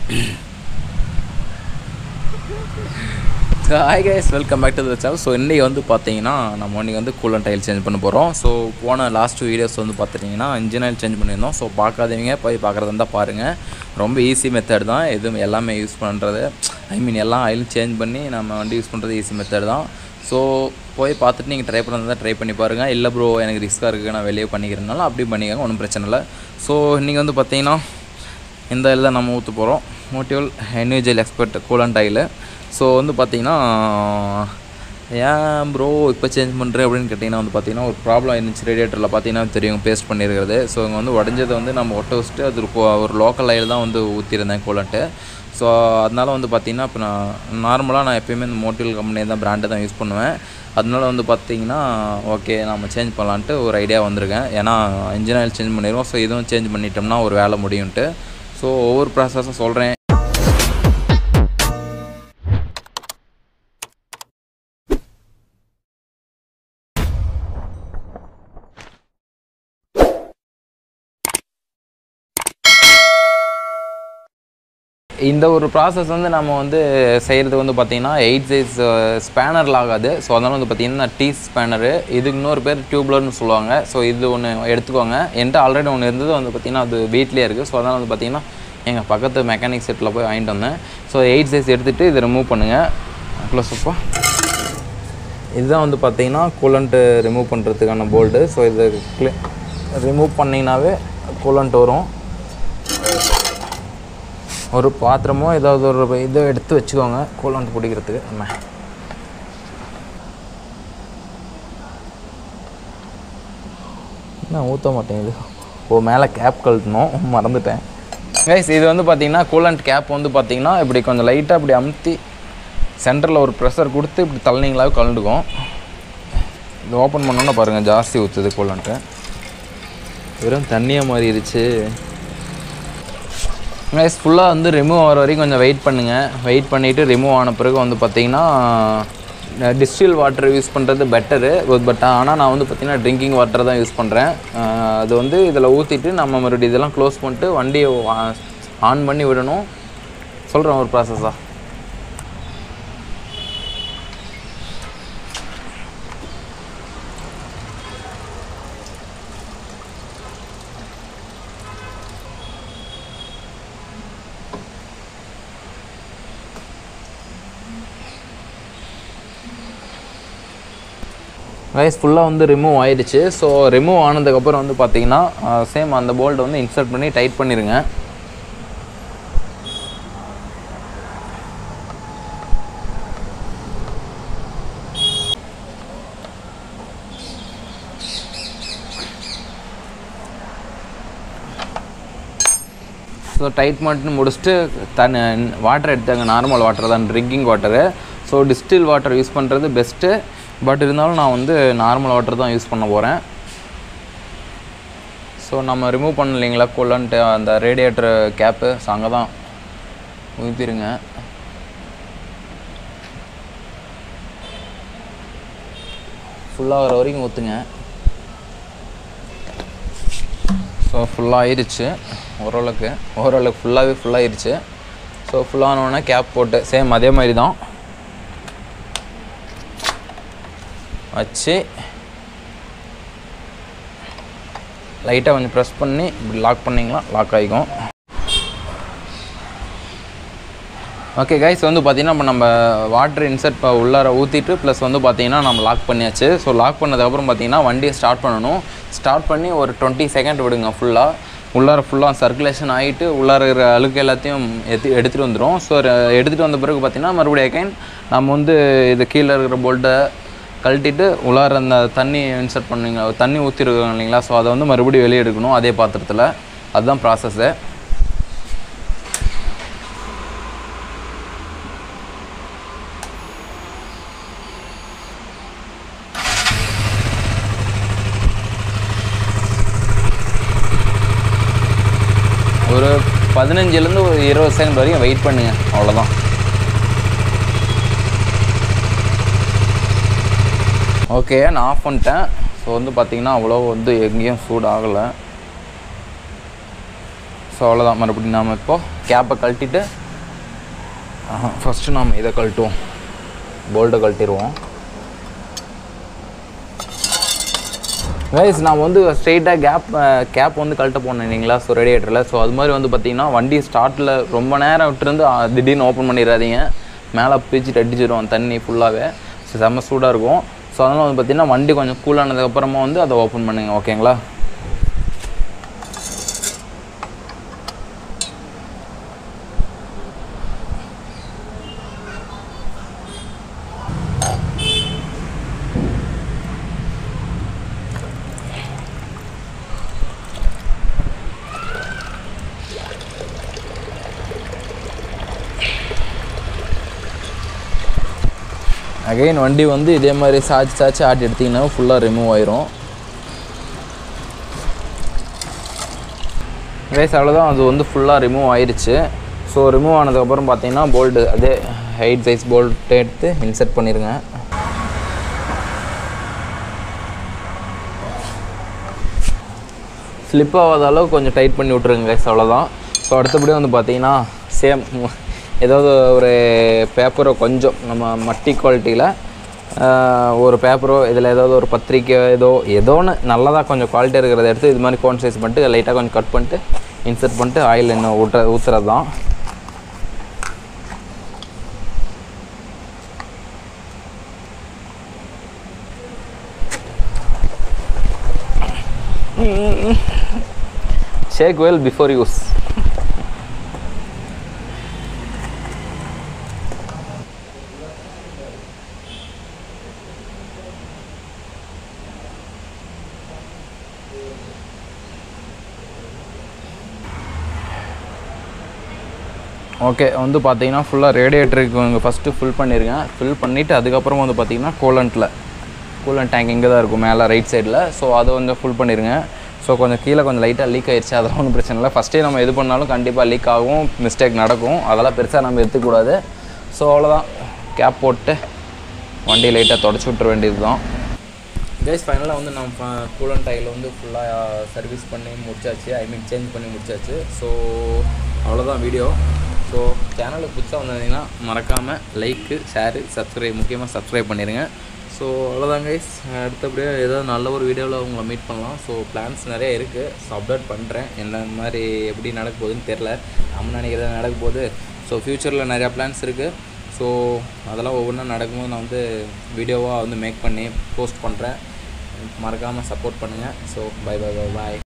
hi guys welcome back to the channel so இன்றைக்கி வந்து பார்த்தீங்கன்னா நம்ம இன்றைக்கி வந்து கூலன் டைல் சேஞ்ச் பண்ண போகிறோம் ஸோ போன லாஸ்ட் வீடியோஸ் வந்து பார்த்துட்டிங்கன்னா இன்ஜின் ஆயில் சேஞ்ச் பண்ணியிருந்தோம் ஸோ பார்க்காதவங்க போய் பார்க்குறதா இருந்தால் பாருங்கள் ரொம்ப ஈஸி மெத்தட் தான் எதுவும் எல்லாமே யூஸ் பண்ணுறது ஐ மீன் எல்லா ஆயிலும் சேஞ்ச் பண்ணி நம்ம வண்டி யூஸ் பண்ணுறது ஈஸி மெத்தட் தான் ஸோ போய் பார்த்துட்டு நீங்கள் ட்ரை பண்ணுறதா ட்ரை பண்ணி பாருங்கள் இல்லை ப்ரோ எனக்கு ரிஸ்க்காக இருக்குது நான் வெளியே பண்ணிக்கிறதுனால அப்படி பண்ணிக்கோங்க ஒன்றும் பிரச்சனை இல்லை ஸோ இன்றைக்கி வந்து பார்த்தீங்கன்னா இந்த இதில் தான் நம்ம ஊற்ற போகிறோம் மோட்டிவல் individual expert coolant oil so வந்து பார்த்தீங்கன்னா ஏன் ப்ரோ இப்போ சேஞ்ச் பண்ணுறேன் அப்படின்னு கேட்டிங்கன்னா வந்து பார்த்தீங்கன்னா ஒரு ப்ராப்ளம் இருந்துச்சு ரேடியேட்டரில் பார்த்தீங்கன்னா தெரியும் பேஸ்ட் பண்ணியிருக்கிறது ஸோ இங்கே வந்து உடஞ்சதை வந்து நம்ம ஒட்ட வச்சுட்டு அது ஒரு கொ- ஒரு லோக்கல் ஆயில் தான் வந்து ஊற்றிருந்தேன் கூலண்ட்டு ஸோ அதனால வந்து பார்த்தீங்கன்னா இப்போ நான் நார்மலாக நான் எப்பயுமே இந்த மோட்டிவல் கம்பெனி தான் பிராண்டை தான் யூஸ் பண்ணுவேன் அதனால வந்து பார்த்தீங்கன்னா ஓகே நம்ம சேஞ்ச் பண்ணலான்ட்டு ஒரு ஐடியா வந்திருக்கேன் ஏன்னா இன்ஜின் ஆயில் சேஞ்ச் பண்ணிடுவோம் ஸோ இதுவும் சேஞ்ச் பண்ணிட்டோம்னா ஒரு வேலை முடியும்ட்டு ஸோ ஒவ்வொரு ப்ராசஸும் சொல்கிறேன் இந்த ஒரு ப்ராசஸ் வந்து நம்ம வந்து செய்கிறது வந்து பார்த்திங்கன்னா எயிட் சைஸ் ஸ்பேனரில் ஆகாது ஸோ அதனால் வந்து பார்த்திங்கன்னா டீ ஸ்பேனரு இதுக்கு இன்னொரு பேர் டியூப்லர்னு சொல்லுவாங்க ஸோ இது ஒன்று எடுத்துக்கோங்க என்கிட்ட ஆல்ரெடி ஒன்று இருந்தது வந்து பார்த்திங்கன்னா அது வீட்லேயே இருக்குது ஸோ அதனால் வந்து பார்த்திங்கன்னா எங்கள் பக்கத்து மெக்கானிக் செட்டில் போய் வாங்கிட்டு வந்தேன் ஸோ எயிட் சைஸ் எடுத்துகிட்டு இதை ரிமூவ் பண்ணுங்கள் க்ளோஸ் அப்பா இதுதான் வந்து பார்த்தீங்கன்னா கூலண்ட்டு ரிமூவ் பண்ணுறதுக்கான போல்டு ஸோ இது ரிமூவ் பண்ணிங்கனாவே கூலண்ட் வரும் ஒரு பாத்திரமோ ஏதாவது ஒரு இதை எடுத்து வச்சுக்கோங்க கூலண்ட் பிடிக்கிறதுக்கு நம்ம நான் ஊற்ற மாட்டேங்குது ஓ மேலே கேப் கழட்டணும் மறந்துட்டேன் கைஸ் இது வந்து பார்த்தீங்கன்னா கூலண்ட் கேப் வந்து பார்த்தீங்கன்னா இப்படி கொஞ்சம் லைட்டாக இப்படி அமுத்தி சென்டரில் ஒரு ப்ரெஷர் கொடுத்து இப்படி தள்ளினீங்களாவே கலண்டுக்கும் இது ஓப்பன் பண்ணோன்னா பாருங்கள் ஜாஸ்தி ஊற்றுது கூலண்ட்டு வெறும் தண்ணியாக மாறிடுச்சு கைஸ் ஃபுல்லாக வந்து ரிமூவ் ஆகிற வரைக்கும் கொஞ்சம் வெயிட் பண்ணுங்கள் வெயிட் பண்ணிவிட்டு ரிமூவ் ஆன பிறகு வந்து பார்த்தீங்கன்னா டிஸ்டில் வாட்டர் யூஸ் பண்ணுறது பெட்டரு பட் ஆனால் நான் வந்து பார்த்தீங்கன்னா ட்ரிங்கிங் வாட்டர் தான் யூஸ் பண்ணுறேன் அது வந்து இதில் ஊற்றிட்டு நம்ம மறுபடியும் இதெல்லாம் க்ளோஸ் பண்ணிட்டு வண்டியை ஆன் பண்ணி விடணும் சொல்கிறேன் ஒரு ப்ராசஸாக ரைஸ் ஃபுல்லாக வந்து ரிமூவ் ஆயிடுச்சு ஸோ ரிமூவ் ஆனதுக்கப்புறம் வந்து பார்த்தீங்கன்னா சேம் அந்த போல்ட்டை வந்து இன்சர்ட் பண்ணி டைட் பண்ணிடுங்க ஸோ டைட் பண்ணிட்டு முடிச்சுட்டு தண்ணி வாட்டர் எடுத்தாங்க நார்மல் வாட்டர் தான் drinking water so distil water use பண்ணுறது பெஸ்ட்டு பட் இருந்தாலும் நான் வந்து நார்மல் வாட்டர் தான் யூஸ் பண்ண போகிறேன் ஸோ நம்ம ரிமூவ் பண்ணலைங்களா கூலன்ட்டு அந்த ரேடியேட்டர் கேப்பு ஸோ அங்கே தான் ஊற்றிருங்க ஃபுல்லாகிற வரைக்கும் ஊற்றுங்க ஸோ ஃபுல்லாக ஆயிடுச்சு ஓரளவுக்கு ஓரளவுக்கு ஃபுல்லாகவே ஃபுல்லாகிருச்சு ஸோ ஃபுல்லானோடனே கேப் போட்டு சேம் அதே மாதிரி தான் வச்சு லைட்டாக கொஞ்சம் ப்ரெஸ் பண்ணி இப்படி லாக் பண்ணிங்களா லாக் ஆகிக்கும் ஓகே கைஸ் வந்து பார்த்தீங்கன்னா இப்போ நம்ம வாட்டர் இன்சர்ட் உள்ளார ஊற்றிட்டு ப்ளஸ் வந்து பார்த்தீங்கன்னா நம்ம லாக் பண்ணியாச்சு ஸோ லாக் பண்ணதுக்கப்புறம் பார்த்தீங்கன்னா வண்டியை ஸ்டார்ட் பண்ணணும் ஸ்டார்ட் பண்ணி ஒரு டுவெண்ட்டி செகண்ட் விடுங்க ஃபுல்லாக உள்ளார ஃபுல்லாக சர்க்குலேஷன் ஆகிட்டு உள்ளார இருக்கிற அழுக்கு எல்லாத்தையும் எடுத்து எடுத்துகிட்டு வந்துடும் ஸோ எடுத்துகிட்டு வந்த பிறகு பார்த்தீங்கன்னா மறுபடியும் அகைன் நம்ம வந்து இது கீழே இருக்கிற போல்ட்டை கழட்டிட்டு உள்ளார அந்த தண்ணி இன்சர்ட் பண்ணுவீங்க தண்ணி ஊற்றிருக்காங்க இல்லைங்களா ஸோ அதை வந்து மறுபடியும் வெளியே எடுக்கணும் அதே பாத்திரத்தில் அதுதான் ப்ராசஸ்ஸு ஒரு பதினஞ்சுலேருந்து ஒரு இருபது செகண்ட் வரைக்கும் வெயிட் பண்ணுங்க அவ்வளோதான் ஓகே நான் ஆஃப் பண்ணிட்டேன் ஸோ வந்து பார்த்தீங்கன்னா அவ்வளோ வந்து எங்கேயும் சூடு ஆகலை ஸோ அவ்வளோதான் மறுபடியும் நாம் இப்போ கேப்பை கழட்டிட்டு ஃபஸ்ட்டு நாம் இதை கழட்டுவோம் போல்ட்டை கழட்டிடுவோம் கைஸ் நான் வந்து ஸ்ட்ரெயிட்டாக கேப் கேப் வந்து கழட்ட போனேன் இல்லைங்களா ஸோ ரேடியேட்டரில் ஸோ அது மாதிரி வந்து பார்த்தீங்கன்னா வண்டி ஸ்டார்ட்டில் ரொம்ப நேரம் விட்டுருந்து ஆ, திடீர்னு ஓப்பன் பண்ணிடாதீங்க மேலே பீச்சிட்டு அடிச்சிடும் தண்ணி ஃபுல்லாகவே ஸோ செம்ம சூடாக இருக்கும் ஸோ அதனால் வந்து பார்த்தீங்கன்னா வண்டி கொஞ்சம் கூலானதுக்கப்புறமா வந்து அதை ஓப்பன் பண்ணுங்க ஓகேங்களா அகைன் வண்டி வந்து இதே மாதிரி சாய்ச்சி சாய்ச்சி ஆட்டி எடுத்திங்கன்னா ஃபுல்லாக ரிமூவ் ஆயிரும் கைஸ் அவ்வளோதான் அது வந்து ஃபுல்லாக ரிமூவ் ஆயிருச்சு ஸோ ரிமூவ் ஆனதுக்கப்புறம் பார்த்தீங்கன்னா போல்டு அதே ஹைட் சைஸ் போல்ட்டு எடுத்து இன்செர்ட் பண்ணிடுங்க ஸ்லிப் ஆகாத அளவுக்கு கொஞ்சம் டைட் பண்ணி விட்ருங்க கைஸ் அவ்வளோதான் ஸோ அடுத்தபடியே வந்து பார்த்தீங்கன்னா சேம் ஏதாவது ஒரு பேப்பரோ கொஞ்சம் நம்ம மட்டி குவாலிட்டியில் ஒரு பேப்பரோ இதில் ஏதாவது ஒரு பத்திரிக்கை ஏதோ ஏதோ ஒன்று நல்லதாக கொஞ்சம் குவாலிட்டி இருக்கிறத எடுத்து இது மாதிரி கோன் சைஸ் பண்ணிட்டு லைட்டாக கொஞ்சம் கட் பண்ணிட்டு இன்சர்ட் பண்ணிட்டு ஆயில் இன்னும் ஊற்ற ஊற்றுறது தான் shake well before use okay வந்து பார்த்தீங்கன்னா ஃபுல்லாக ரேடியேட்டருக்கு இங்கே ஃபஸ்ட்டு ஃபில் பண்ணிடுங்க ஃபில் பண்ணிவிட்டு அதுக்கப்புறம் வந்து பார்த்தீங்கன்னா கூலண்ட்டில் கூலண்ட் டேங்க் இங்கே தான் இருக்கும் மேலே ரைட் சைடில் ஸோ அதை கொஞ்சம் ஃபுல் பண்ணிடுங்க ஸோ கொஞ்சம் கீழே கொஞ்சம் லைட்டாக லீக் ஆயிடுச்சு அதெல்லாம் ஒன்றும் பிரச்சனை இல்லை ஃபஸ்ட்டே நம்ம எது பண்ணாலும் கண்டிப்பாக லீக் ஆகும் மிஸ்டேக் நடக்கும் அதெல்லாம் பெருசாக நம்ம எடுத்துக்கூடாது ஸோ அவ்வளோதான் கேப் போட்டு வண்டி லைட்டாக தொடச்சி விட்டுற வேண்டியது தான் கைஸ் ஃபைனலாக வந்து நம்ம கூலண்ட் டைல் வந்து ஃபுல்லாக சர்வீஸ் பண்ணி முடிச்சாச்சு ஐ மீன் சேஞ்ச் பண்ணி முடிச்சாச்சு ஸோ அவ்வளோதான் வீடியோ ஸோ சேனலுக்கு புதுசாக வந்திருந்தீங்கன்னா மறக்காமல் லைக்கு ஷேரு சப்ஸ்கிரைப் முக்கியமாக சப்ஸ்கிரைப் பண்ணிடுங்க ஸோ அவ்வளோதான் கைஸ் அடுத்தபடியாக ஏதாவது நல்ல ஒரு வீடியோவில் உங்களை மீட் பண்ணலாம் ஸோ பிளான்ஸ் நிறைய இருக்குது ஸோ அப்டேட் பண்ணுறேன் என்ன மாதிரி எப்படி நடக்க போகுதுன்னு தெரில நம்ம நினைக்கிறது நடக்க போகுது ஸோ ஃப்யூச்சரில் நிறையா பிளான்ஸ் இருக்குது ஸோ அதெல்லாம் ஒவ்வொன்றா நடக்கும்போது நான் வந்து வீடியோவாக வந்து மேக் பண்ணி போஸ்ட் பண்ணுறேன் மறக்காமல் சப்போர்ட் பண்ணுங்கள் ஸோ பை பை பை பாய்